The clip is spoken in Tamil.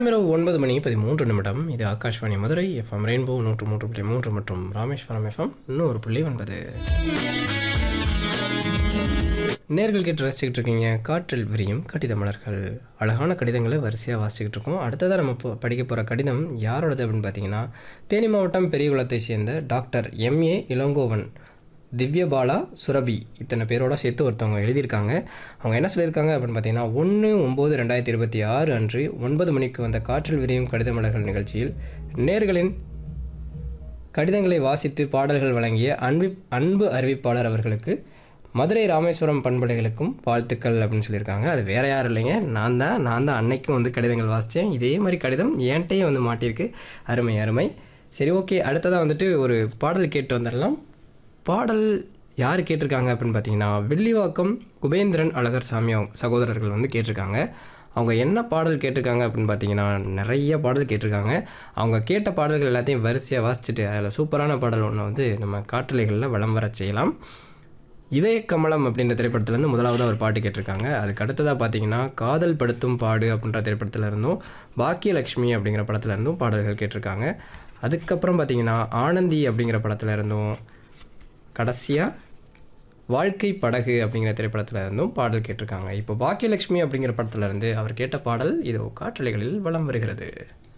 இரவு ஒன்பது மணி பதிமூன்று நிமிடம் இது ஆகாஷ்வாணி மதுரை எஃப்எம் ரெயின்போ நூற்று மூன்று புள்ளி மூன்று மற்றும் ராமேஸ்வரம் எஃப்எம் நூறு புள்ளி ஒன்பது நேர்கள் கேட்டு ரசிச்சுக்கிட்டு இருக்கீங்க காற்றில் விரியும் கடித மலர்கள் அழகான கடிதங்களை வரிசையாக வாசிச்சுக்கிட்டு இருக்கோம் அடுத்ததாக நம்ம இப்போ படிக்க போகிற கடிதம் யாரோடது அப்படின்னு பார்த்தீங்கன்னா தேனி மாவட்டம் பெரியகுளத்தை சேர்ந்த டாக்டர் எம்ஏ இளங்கோவன் திவ்யபாலா சுரபி இத்தனை பேரோட சேர்த்து ஒருத்தவங்க எழுதியிருக்காங்க அவங்க என்ன சொல்லியிருக்காங்க அப்படின்னு பார்த்தீங்கன்னா ஒன்று ஒம்பது ரெண்டாயிரத்தி இருபத்தி ஆறு அன்று ஒன்பது மணிக்கு வந்த காற்றில் விரியும் கடித மலர்கள் நிகழ்ச்சியில் நேர்களின் கடிதங்களை வாசித்து பாடல்கள் வழங்கிய அன்பு அன்பு அறிவிப்பாளர் அவர்களுக்கு மதுரை ராமேஸ்வரம் பண்பலைகளுக்கும் வாழ்த்துக்கள் அப்படின்னு சொல்லியிருக்காங்க அது வேற யாரும் இல்லைங்க நான் தான் நான் தான் அன்னைக்கும் வந்து கடிதங்கள் வாசித்தேன் இதே மாதிரி கடிதம் என்கிட்டயும் வந்து மாட்டியிருக்கு அருமை அருமை சரி ஓகே அடுத்ததாக வந்துட்டு ஒரு பாடல் கேட்டு வந்துடலாம் பாடல் யார் கேட்டிருக்காங்க அப்படின்னு பார்த்தீங்கன்னா வெள்ளிவாக்கம் குபேந்திரன் அழகர் சாமி அவங்க சகோதரர்கள் வந்து கேட்டிருக்காங்க அவங்க என்ன பாடல் கேட்டிருக்காங்க அப்படின்னு பார்த்தீங்கன்னா நிறைய பாடல் கேட்டிருக்காங்க அவங்க கேட்ட பாடல்கள் எல்லாத்தையும் வரிசையாக வாசிச்சுட்டு அதில் சூப்பரான பாடல் ஒன்று வந்து நம்ம காற்றலைகளில் வலம் வர செய்யலாம் இதய கமலம் அப்படின்ற திரைப்படத்துலேருந்து முதலாவதாக ஒரு பாட்டு கேட்டிருக்காங்க அதுக்கு அடுத்ததாக பார்த்தீங்கன்னா காதல் படுத்தும் பாடு அப்படின்ற திரைப்படத்துல இருந்தும் பாக்கியலக்ஷ்மி அப்படிங்கிற படத்துல இருந்தும் பாடல்கள் கேட்டிருக்காங்க அதுக்கப்புறம் பார்த்தீங்கன்னா ஆனந்தி அப்படிங்கிற படத்துல இருந்தும் கடைசியாக வாழ்க்கை படகு அப்படிங்கிற திரைப்படத்துல இருந்தும் பாடல் கேட்டிருக்காங்க இப்போ பாக்கியலட்சுமி அப்படிங்கிற படத்துல இருந்து அவர் கேட்ட பாடல் இதோ காற்றலைகளில் வலம் வருகிறது